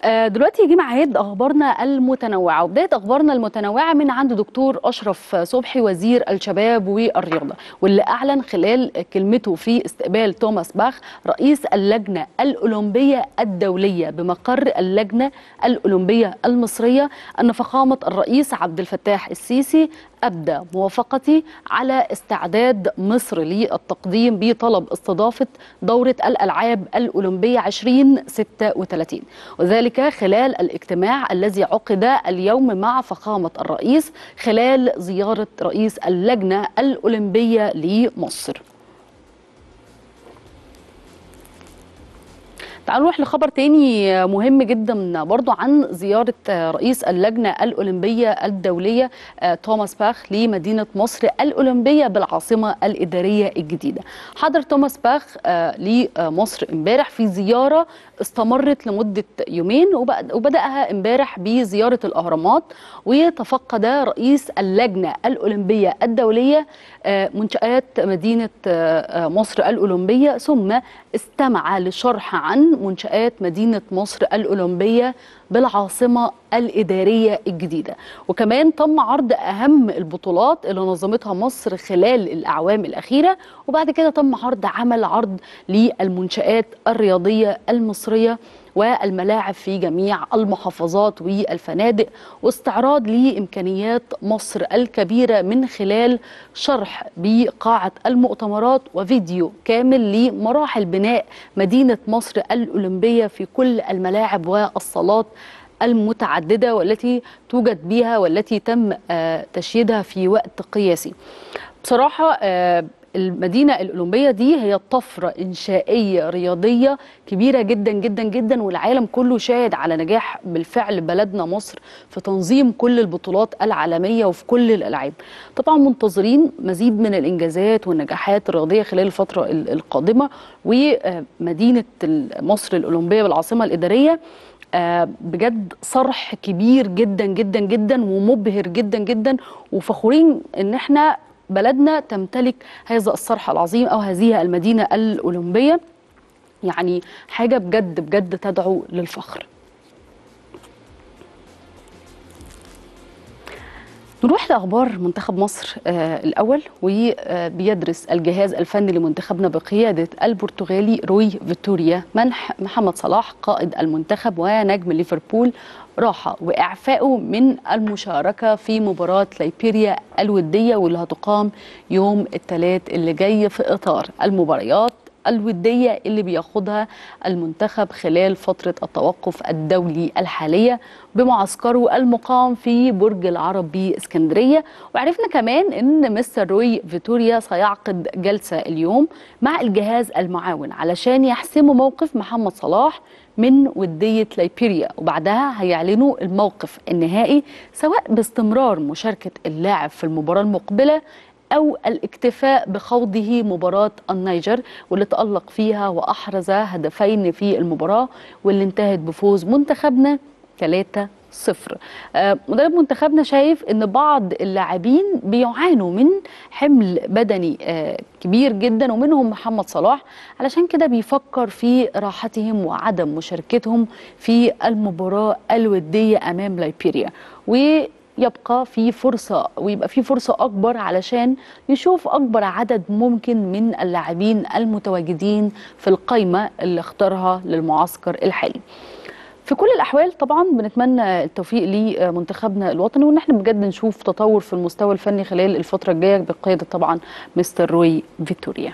آه، دلوقتي يجي ميعاد اخبارنا المتنوعه وبدايه اخبارنا المتنوعه من عند دكتور اشرف صبحي وزير الشباب والرياضه واللي اعلن خلال كلمته في استقبال توماس باخ رئيس اللجنه الاولمبيه الدوليه بمقر اللجنه الاولمبيه المصريه ان فخامه الرئيس عبد الفتاح السيسي ابدى موافقتي على استعداد مصر للتقديم بطلب استضافه دوره الالعاب الاولمبيه 2036 وذلك خلال الاجتماع الذي عقد اليوم مع فخامه الرئيس خلال زياره رئيس اللجنه الاولمبيه لمصر تعالوا نروح لخبر تاني مهم جدا برضو عن زيارة رئيس اللجنة الأولمبية الدولية توماس باخ لمدينة مصر الأولمبية بالعاصمة الإدارية الجديدة حضر توماس باخ لمصر امبارح في زيارة استمرت لمدة يومين وبدأها امبارح بزيارة الأهرامات وتفقد رئيس اللجنة الأولمبية الدولية منشآت مدينة مصر الأولمبية ثم استمع لشرح عن منشآت مدينة مصر الأولمبية بالعاصمة الإدارية الجديدة وكمان تم عرض أهم البطولات اللي نظمتها مصر خلال الأعوام الأخيرة وبعد كده تم عرض عمل عرض للمنشآت الرياضية المصرية والملاعب في جميع المحافظات والفنادق واستعراض لإمكانيات مصر الكبيرة من خلال شرح بقاعة المؤتمرات وفيديو كامل لمراحل بناء مدينة مصر الأولمبية في كل الملاعب والصالات المتعددة والتي توجد بها والتي تم تشييدها في وقت قياسي بصراحة المدينة الأولمبية دي هي طفرة إنشائية رياضية كبيرة جدا جدا جدا والعالم كله شاهد على نجاح بالفعل بلدنا مصر في تنظيم كل البطولات العالمية وفي كل الألعاب طبعا منتظرين مزيد من الإنجازات والنجاحات الرياضية خلال الفترة القادمة ومدينة مصر الأولمبية بالعاصمة الإدارية بجد صرح كبير جدا جدا جدا ومبهر جدا جدا وفخورين ان احنا بلدنا تمتلك هذا الصرح العظيم او هذه المدينه الاولمبيه يعني حاجه بجد بجد تدعو للفخر نروح لاخبار منتخب مصر آه الاول وبيدرس الجهاز الفني لمنتخبنا بقياده البرتغالي روي فيتوريا منح محمد صلاح قائد المنتخب ونجم ليفربول راحه واعفائه من المشاركه في مباراه ليبيريا الوديه واللي هتقام يوم الثلاث اللي جاي في اطار المباريات الودية اللي بياخدها المنتخب خلال فترة التوقف الدولي الحالية بمعسكره المقام في برج العرب باسكندرية وعرفنا كمان ان مستر روي فيتوريا سيعقد جلسة اليوم مع الجهاز المعاون علشان يحسموا موقف محمد صلاح من ودية ليبيريا وبعدها هيعلنوا الموقف النهائي سواء باستمرار مشاركة اللاعب في المباراة المقبلة أو الاكتفاء بخوضه مباراة النيجر واللي تألق فيها وأحرز هدفين في المباراة واللي انتهت بفوز منتخبنا 3 صفر آه مدرب منتخبنا شايف ان بعض اللاعبين بيعانوا من حمل بدني آه كبير جدا ومنهم محمد صلاح علشان كده بيفكر في راحتهم وعدم مشاركتهم في المباراة الودية امام ليبيريا و يبقى في فرصة ويبقى في فرصة أكبر علشان نشوف أكبر عدد ممكن من اللاعبين المتواجدين في القائمة اللي اختارها للمعسكر الحالي في كل الأحوال طبعا بنتمنى التوفيق لمنتخبنا الوطني وإن احنا بجد نشوف تطور في المستوى الفني خلال الفترة الجاية بقيادة طبعا مستر روي فيكتوريا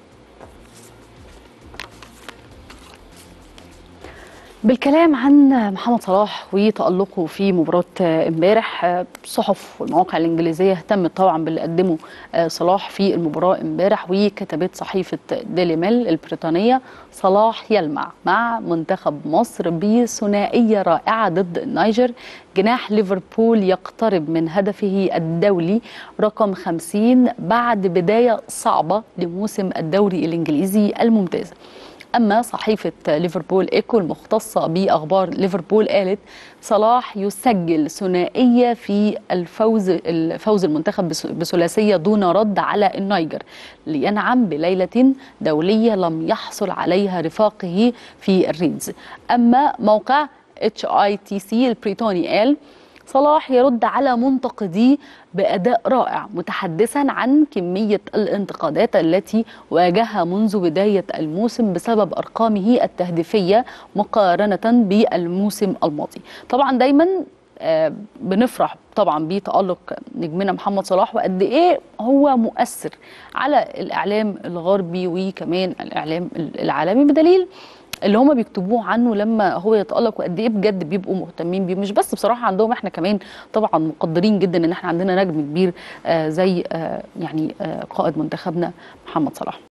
بالكلام عن محمد صلاح وتألقه في مباراة امبارح الصحف والمواقع الإنجليزية اهتمت طبعا باللي قدمه صلاح في المباراة امبارح وكتبت صحيفة ديلي ميل البريطانية صلاح يلمع مع منتخب مصر بثنائية رائعة ضد النيجر جناح ليفربول يقترب من هدفه الدولي رقم 50 بعد بداية صعبة لموسم الدوري الإنجليزي الممتاز أما صحيفة ليفربول إيكو المختصة بأخبار ليفربول قالت صلاح يسجل ثنائية في الفوز الفوز المنتخب بثلاثية دون رد على النيجر لينعم بليلة دولية لم يحصل عليها رفاقه في الريدز أما موقع اتش اي تي سي البريطاني قال صلاح يرد على منتقديه بأداء رائع متحدثا عن كمية الانتقادات التي واجهها منذ بداية الموسم بسبب أرقامه التهديفية مقارنة بالموسم الماضي طبعا دايما آه، بنفرح طبعا بتألق نجمنا محمد صلاح وقد ايه هو مؤثر على الاعلام الغربي وكمان الاعلام العالمي بدليل اللي هما بيكتبوه عنه لما هو يتألق وقد ايه بجد بيبقوا مهتمين بيه مش بس بصراحه عندهم احنا كمان طبعا مقدرين جدا ان احنا عندنا نجم كبير آه، زي آه، يعني آه، قائد منتخبنا محمد صلاح